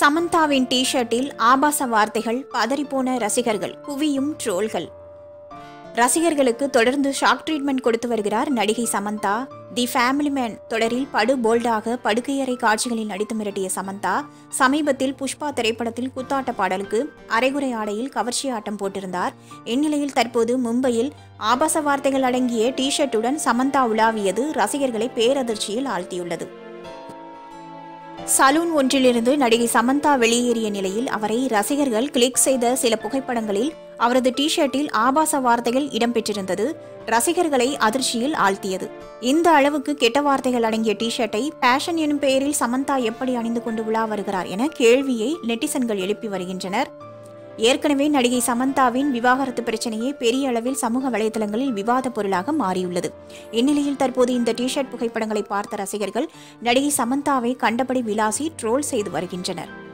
சமந்தாவின் D ஷர்ட்டில் ஆபாச வார்த்தைகள் பதறிப்போன ரசிகர்கள் குவியும் ட்ரோல்கள் ரசிகர்களுக்கு தொடர்ந்து ஷாக் ட்ரீட்மெண்ட் கொடுத்து வருகிறார் நடிகை சமந்தா தி ஃபேமிலி மேன் தொடரில் படு போல்டாக படுக்கையறை காட்சிகளில் நடித்து மிரட்டிய சமந்தா சமீபத்தில் புஷ்பா திரைப்படத்தில் குத்தாட்ட பாடலுக்கு அரைகுறை ஆடையில் கவர்ச்சி ஆட்டம் போட்டிருந்தார் இந்நிலையில் தற்போது மும்பையில் ஆபாச வார்த்தைகள் அடங்கிய டி ஷர்ட்டுடன் சமந்தா உலாவியது ரசிகர்களை பேரதிர்ச்சியில் ஆழ்த்தியுள்ளது சலூன் ஒன்றிலிருந்து நடிகை சமந்தா வெளியேறிய நிலையில் அவரை ரசிகர்கள் கிளிக் செய்த சில புகைப்படங்களில் அவரது டி ஷர்ட்டில் ஆபாச வார்த்தைகள் இடம்பெற்றிருந்தது ரசிகர்களை அதிர்ச்சியில் ஆழ்த்தியது இந்த அளவுக்கு கெட்ட வார்த்தைகள் அடங்கிய டி ஷர்ட்டை பேஷன் எனும் பெயரில் சமந்தா எப்படி அணிந்து கொண்டு உலா வருகிறார் என கேள்வியை நெட்டிசன்கள் எழுப்பி வருகின்றனர் ஏற்கனவே நடிகை சமந்தாவின் விவாகரத்து பிரச்சனையே பெரிய அளவில் சமூக வலைதளங்களில் விவாத பொருளாக மாறியுள்ளது இந்நிலையில் தற்போது இந்த டி ஷர்ட் புகைப்படங்களை பார்த்த ரசிகர்கள் நடிகை சமந்தாவை கண்டபடி விலாசி ட்ரோல் செய்து வருகின்றனர்